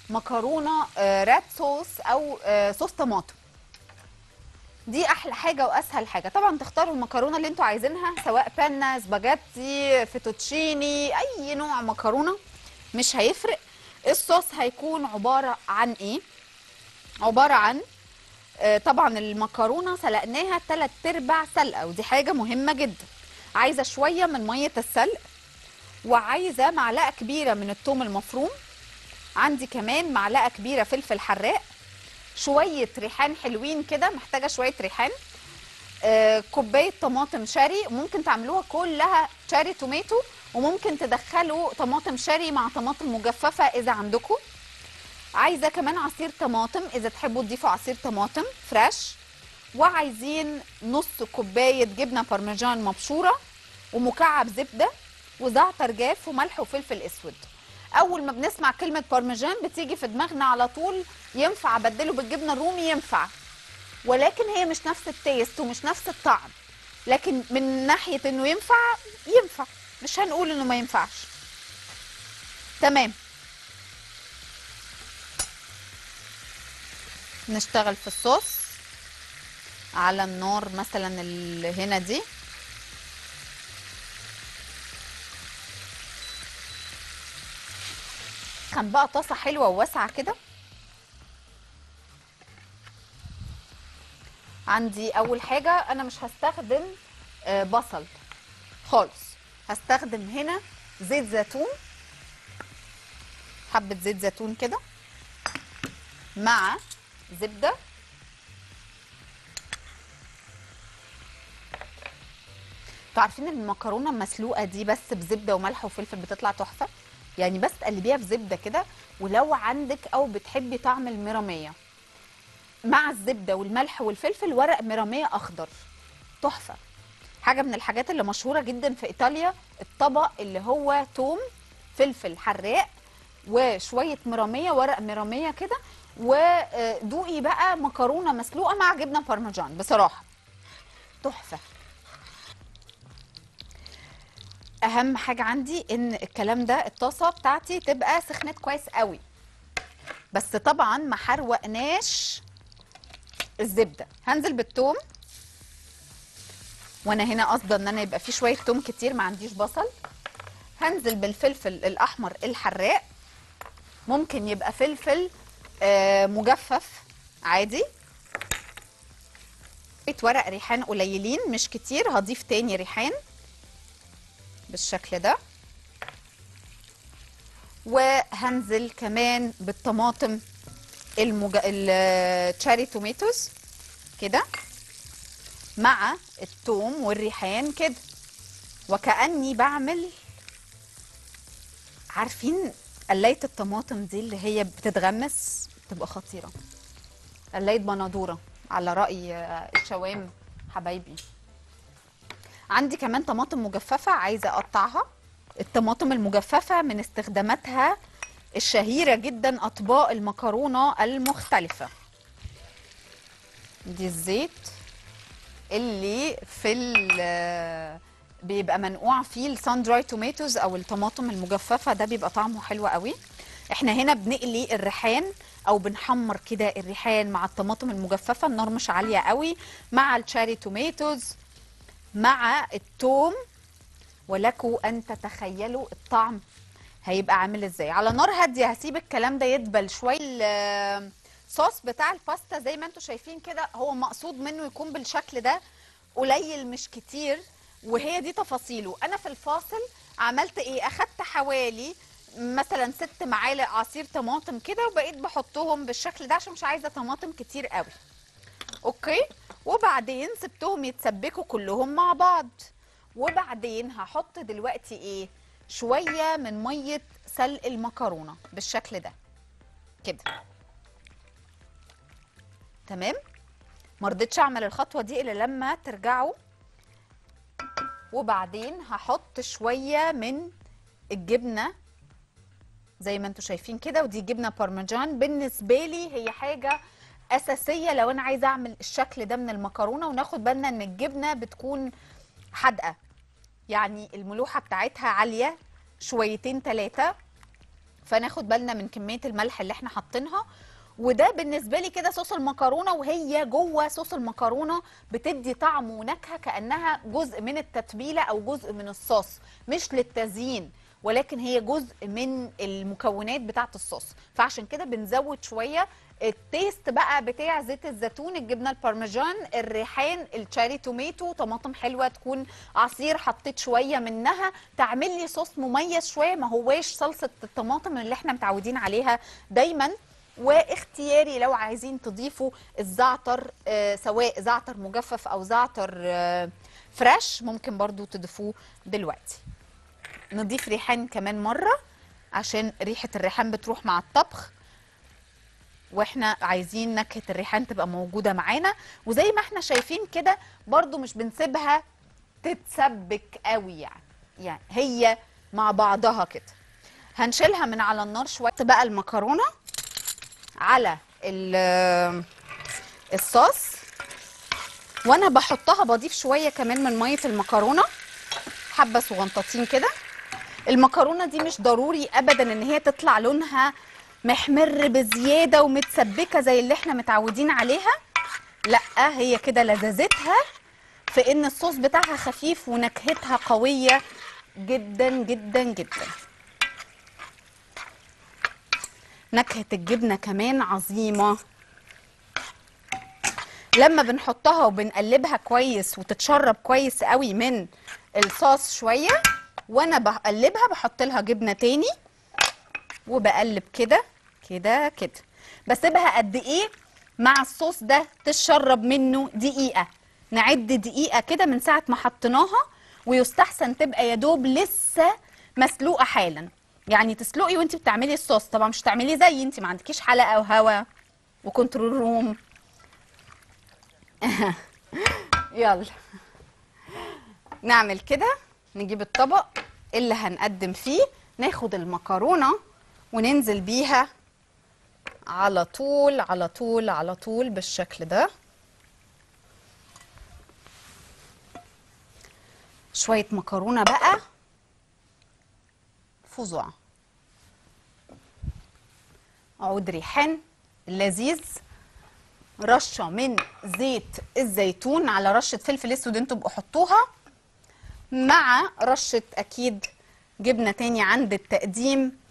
مكرونه آه، ريد صوص او آه، صوص طماطم دي احلى حاجه واسهل حاجه طبعا تختاروا المكرونه اللي انتوا عايزينها سواء بانة سباجيتي فيتوتشيني اي نوع مكرونه مش هيفرق الصوص هيكون عباره عن ايه عباره عن آه، طبعا المكرونه سلقناها تلات ارباع سلقه ودي حاجه مهمه جدا عايزه شويه من ميه السلق وعايزه معلقه كبيره من الثوم المفروم عندي كمان معلقه كبيره فلفل حراق شويه ريحان حلوين كده محتاجه شويه ريحان آه، كوبايه طماطم شاري ممكن تعملوها كلها شاري توماتو وممكن تدخلوا طماطم شاري مع طماطم مجففه اذا عندكم عايزه كمان عصير طماطم اذا تحبوا تضيفوا عصير طماطم فريش وعايزين نص كوبايه جبنه بارميجان مبشوره ومكعب زبده وزعتر جاف وملح وفلفل اسود اول ما بنسمع كلمه بارميجان بتيجي في دماغنا على طول ينفع ابدله بالجبنه الرومي ينفع ولكن هي مش نفس التيست ومش نفس الطعم لكن من ناحيه انه ينفع ينفع مش هنقول انه ما ينفعش تمام نشتغل في الصوص على النار مثلا اللي هنا دي كان بقى طاسه حلوه وواسعه كده عندي اول حاجه انا مش هستخدم آه، بصل خالص هستخدم هنا زيت زيتون حبه زيت زيتون كده مع زبده انتوا عارفين ان المكرونه المسلوقه دي بس بزبده وملح وفلفل بتطلع تحفه يعني بس تقلبيها في زبده كده ولو عندك او بتحبي طعم المراميه مع الزبده والملح والفلفل ورق مراميه اخضر تحفه حاجه من الحاجات اللي مشهوره جدا في ايطاليا الطبق اللي هو توم فلفل حراق وشويه مراميه ورق مراميه كده ودوقي بقى مكرونه مسلوقه مع جبنه بارميجان بصراحه تحفه اهم حاجه عندي ان الكلام ده الطاسه بتاعتي تبقى سخنت كويس قوي بس طبعا ما حروقناش الزبده هنزل بالثوم وانا هنا قصده ان انا يبقى في شويه توم كتير ما عنديش بصل هنزل بالفلفل الاحمر الحراق ممكن يبقى فلفل آه، مجفف عادي شوية ورق ريحان قليلين مش كتير هضيف تاني ريحان بالشكل ده وهنزل كمان بالطماطم المج... التشاري توميتوز كده مع الثوم والريحان كده وكأني بعمل عارفين قلاية الطماطم دي اللي هي بتتغمس بتبقى خطيرة قلاية بندورة على رأي آه، الشوام حبايبي عندي كمان طماطم مجففة عايزة أقطعها الطماطم المجففة من استخداماتها الشهيرة جدا أطباق المكرونة المختلفة دي الزيت اللي في ال- بيبقى منقوع فيه السان دراي توماتوز او الطماطم المجففه ده بيبقى طعمه حلو قوي احنا هنا بنقلي الريحان او بنحمر كده الريحان مع الطماطم المجففه النار مش عاليه قوي مع التشاري توماتوز مع الثوم ولكم ان تتخيلوا الطعم هيبقى عامل ازاي على نار هاديه هسيب الكلام ده يدبل شويه الصوص بتاع الباستا زي ما انتم شايفين كده هو مقصود منه يكون بالشكل ده قليل مش كتير وهي دي تفاصيله انا في الفاصل عملت ايه اخدت حوالي مثلا ست معالق عصير طماطم كده وبقيت بحطهم بالشكل ده عشان مش عايزه طماطم كتير قوي اوكي وبعدين سبتهم يتسبكوا كلهم مع بعض وبعدين هحط دلوقتي ايه شويه من ميه سلق المكرونه بالشكل ده كده تمام ما رضيتش اعمل الخطوه دي الا لما ترجعوا وبعدين هحط شويه من الجبنه زي ما انتم شايفين كده ودي جبنه بارميجان بالنسبه لي هي حاجه اساسيه لو انا عايزه اعمل الشكل ده من المكرونه وناخد بالنا ان الجبنه بتكون حادقه يعني الملوحه بتاعتها عاليه شويتين ثلاثه فناخد بالنا من كميه الملح اللي احنا حاطينها وده بالنسبه لي كده صوص المكرونه وهي جوه صوص المكرونه بتدي طعم ونكهه كانها جزء من التتبيله او جزء من الصوص مش للتزيين ولكن هي جزء من المكونات بتاعه الصوص فعشان كده بنزود شويه التيست بقى بتاع زيت الزيتون الجبنه البارميجان الريحان التشاري توميتو طماطم حلوه تكون عصير حطيت شويه منها تعمل لي صوص مميز شويه ما هواش صلصه الطماطم اللي احنا متعودين عليها دايما واختياري لو عايزين تضيفوا الزعتر آه سواء زعتر مجفف او زعتر آه فريش ممكن برضو تضيفوه دلوقتي نضيف ريحان كمان مره عشان ريحه الريحان بتروح مع الطبخ واحنا عايزين نكهه الريحان تبقى موجوده معانا وزي ما احنا شايفين كده برضو مش بنسيبها تتسبك قوي يعني يعني هي مع بعضها كده هنشيلها من على النار شويه بقى المكرونه على ال- الصوص وانا بحطها بضيف شويه كمان من ميه المكرونه حبه صغنطاطين كده المكرونه دي مش ضروري ابدا ان هي تطلع لونها محمر بزياده ومتسبكه زي اللي احنا متعودين عليها لا هي كده لذاذتها في ان الصوص بتاعها خفيف ونكهتها قويه جدا جدا جدا نكهه الجبنه كمان عظيمه لما بنحطها وبنقلبها كويس وتتشرب كويس قوي من الصوص شويه وانا بقلبها بحط لها جبنه تاني وبقلب كده كده كده بسيبها قد ايه مع الصوص ده تشرب منه دقيقه نعد دقيقه كده من ساعه ما حطيناها ويستحسن تبقى يا دوب لسه مسلوقه حالا يعني تسلقي وانت بتعملي الصوص طبعا مش تعملي زي انت ما عندكيش حلقه وهوا وكنترول روم يلا نعمل كده نجيب الطبق اللي هنقدم فيه ناخد المكرونه وننزل بيها على طول على طول على طول بالشكل ده شويه مكرونه بقى فظاع عود ريحان لذيذ رشه من زيت الزيتون على رشه فلفل اسود انتوا بقوا حطوها مع رشه اكيد جبنه تاني عند التقديم